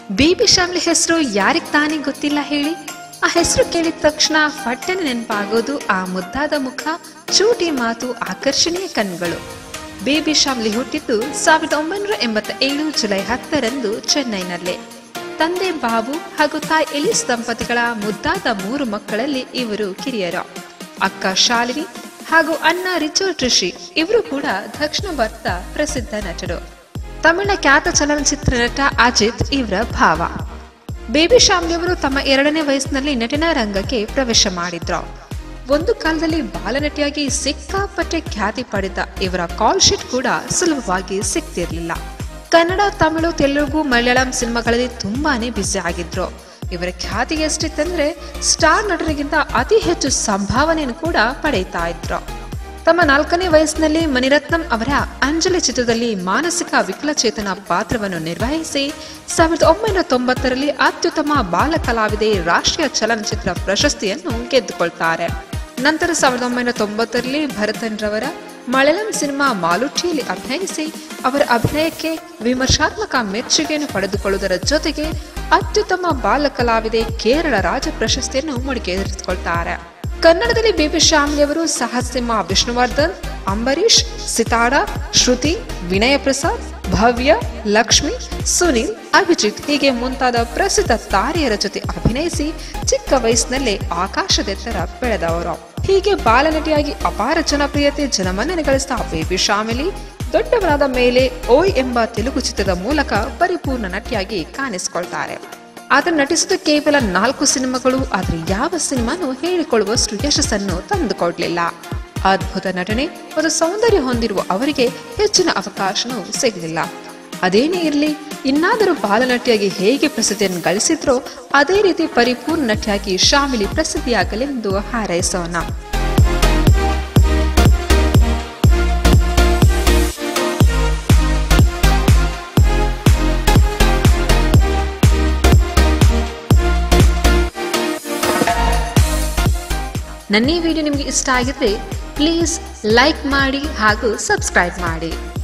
baby Shamli ಹೆಸರು ಯಾರಿಗ್ ತಾನೇ ಗೊತ್ತಿಲ್ಲ ಹೇಳಿ ಆ ಹೆಸರು ಕೇಳಿದ ತಕ್ಷಣ ಫಟ್ಟನೆ ನೆನಪಾಗೋದು ಆ ಮುದ್ದಾದ ಮುಖ ಚೂಟಿ ಮಾತು ಆಕರ್ಷಣೀಯ ಕಣ್ಗಳು ಬೇಬಿ ಶಾಮ್ಲಿ ಹುಟ್ಟಿದ್ದು ಸಾವಿರದ ಒಂಬೈನೂರ ಎಂಬತ್ತ ಏಳು ಜುಲೈ ಹತ್ತರಂದು ಚೆನ್ನೈನಲ್ಲೇ ತಂದೆ ಬಾಬು ಹಾಗೂ ತಾಯಿ ಎಲಿಸ್ ದಂಪತಿಗಳ ಮುದ್ದಾದ ಮೂರು ಮಕ್ಕಳಲ್ಲಿ ಇವರು ಕಿರಿಯರು ಅಕ್ಕ ಶಾಲಿನಿ ಹಾಗೂ ಅಣ್ಣ ರಿಚರ್ಡ್ ರಿಷಿ ಇವರು ಕೂಡ ದಕ್ಷಿಣ ಭಾರತ ಪ್ರಸಿದ್ಧ ನಟರು ತಮಿಳಿನ ಖ್ಯಾತ ಚಲನಚಿತ್ರ ನಟ ಅಜಿತ್ ಇವರ ಭಾವ ಬೇಬಿ ಶಾಮ್ಲಿ ಅವರು ತಮ್ಮ ಎರಡನೇ ವಯಸ್ಸಿನಲ್ಲಿ ನಟನಾ ರಂಗಕ್ಕೆ ಪ್ರವೇಶ ಮಾಡಿದ್ರು ಒಂದು ಕಾಲದಲ್ಲಿ ಬಾಲನಟಿಯಾಗಿ ಸಿಕ್ಕಾಪಟ್ಟೆ ಖ್ಯಾತಿ ಪಡೆದ ಇವರ ಕಾಲ್ ಶೀಟ್ ಕೂಡ ಸುಲಭವಾಗಿ ಸಿಗ್ತಿರ್ಲಿಲ್ಲ ಕನ್ನಡ ತಮಿಳು ತೆಲುಗು ಮಲಯಾಳಂ ಸಿನಿಮಾಗಳಲ್ಲಿ ತುಂಬಾನೇ ಬ್ಯುಸಿ ಆಗಿದ್ರು ಇವರ ಖ್ಯಾತಿ ಎಷ್ಟಿತ್ತಂದ್ರೆ ಸ್ಟಾರ್ ನಟರಿಗಿಂತ ಅತಿ ಹೆಚ್ಚು ಸಂಭಾವನೆಯನ್ನು ಕೂಡ ಪಡೆಯುತ್ತಾ ಇದ್ರು ತಮ್ಮ ನಾಲ್ಕನೇ ವಯಸ್ಸಿನಲ್ಲಿ ಮಣಿರತ್ನಂ ಅವರ ಅಂಜಲಿ ಚಿತ್ರದಲ್ಲಿ ಮಾನಸಿಕ ವಿಕಲಚೇತನ ಪಾತ್ರವನ್ನು ನಿರ್ವಹಿಸಿ ಸಾವಿರದ ಒಂಬೈನೂರ ತೊಂಬತ್ತರಲ್ಲಿ ಅತ್ಯುತ್ತಮ ಬಾಲ ಕಲಾವಿದೆ ರಾಷ್ಟ್ರೀಯ ಚಲನಚಿತ್ರ ಪ್ರಶಸ್ತಿಯನ್ನು ಗೆದ್ದುಕೊಳ್ತಾರೆ ನಂತರ ಸಾವಿರದ ಒಂಬೈನೂರ ತೊಂಬತ್ತರಲ್ಲಿ ಭರತನ್ ರವರ ಮಲಯಾಳಂ ಸಿನಿಮಾ ಮಾಲುಟಿಯಲ್ಲಿ ಅಭಿನಯಿಸಿ ಅವರ ಅಭಿನಯಕ್ಕೆ ವಿಮರ್ಶಾತ್ಮಕ ಮೆಚ್ಚುಗೆಯನ್ನು ಪಡೆದುಕೊಳ್ಳುವುದರ ಜೊತೆಗೆ ಅತ್ಯುತ್ತಮ ಬಾಲ ಕಲಾವಿದೆ ಕೇರಳ ರಾಜ ಪ್ರಶಸ್ತಿಯನ್ನು ಮುಡಿಗೇರಿಸಿಕೊಳ್ತಾರೆ ಕನ್ನಡದಲ್ಲಿ ಬೇಬಿ ಶಾಮ್ಲಿ ಅವರು ಸಹಸಿಂಹ ವಿಷ್ಣುವರ್ಧನ್ ಅಂಬರೀಶ್ ಸಿತಾಡ ಶ್ರುತಿ ವಿನಯ ಪ್ರಸಾದ್ ಭವ್ಯ ಲಕ್ಷ್ಮಿ ಸುನಿಲ್ ಅಭಿಜಿತ್ ಹೀಗೆ ಮುಂತಾದ ಪ್ರಸಿದ್ಧ ತಾರೆಯರ ಜೊತೆ ಅಭಿನಯಿಸಿ ಚಿಕ್ಕ ವಯಸ್ಸಿನಲ್ಲೇ ಆಕಾಶದೆತ್ತರ ಬೆಳೆದವರು ಹೀಗೆ ಬಾಲನಟಿಯಾಗಿ ಅಪಾರ ಜನಪ್ರಿಯತೆ ಜನಮನ್ನಣೆ ಗಳಿಸಿದ ಬೇಬಿ ಶಾಮಿಲಿ ದೊಡ್ಡವರಾದ ಮೇಲೆ ಓಯ್ ಎಂಬ ತೆಲುಗು ಚಿತ್ರದ ಮೂಲಕ ಪರಿಪೂರ್ಣ ನಟಿಯಾಗಿ ಕಾಣಿಸಿಕೊಳ್ತಾರೆ ಆದ್ರೆ ನಟಿಸಿದ ಕೇವಲ ನಾಲ್ಕು ಸಿನಿಮಾಗಳು ಆದ್ರೆ ಯಾವ ಸಿನಿಮಾನು ಹೇಳಿಕೊಳ್ಳುವಷ್ಟು ಯಶಸ್ಸನ್ನು ತಂದುಕೊಡ್ಲಿಲ್ಲ ಅದ್ಭುತ ನಟನೆ ಮತ್ತು ಸೌಂದರ್ಯ ಹೊಂದಿರುವ ಅವರಿಗೆ ಹೆಚ್ಚಿನ ಅವಕಾಶನೂ ಸಿಗಲಿಲ್ಲ ಅದೇನೇ ಇರಲಿ ಇನ್ನಾದರೂ ಬಾಲನಟಿಯಾಗಿ ಹೇಗೆ ಪ್ರಸಿದ್ಧಿಯನ್ನು ಗಳಿಸಿದ್ರೋ ಅದೇ ರೀತಿ ಪರಿಪೂರ್ಣ ನಟಿಯಾಗಿ ಶಾಮಿಲಿ ಪ್ರಸಿದ್ಧಿಯಾಗಲೆಂದು ಹಾರೈಸೋಣ ನನ್ನ ಈ ವಿಡಿಯೋ ನಿಮಗೆ ಇಷ್ಟ ಆಗಿದ್ರೆ ಪ್ಲೀಸ್ ಲೈಕ್ ಮಾಡಿ ಹಾಗೂ ಸಬ್ಸ್ಕ್ರೈಬ್ ಮಾಡಿ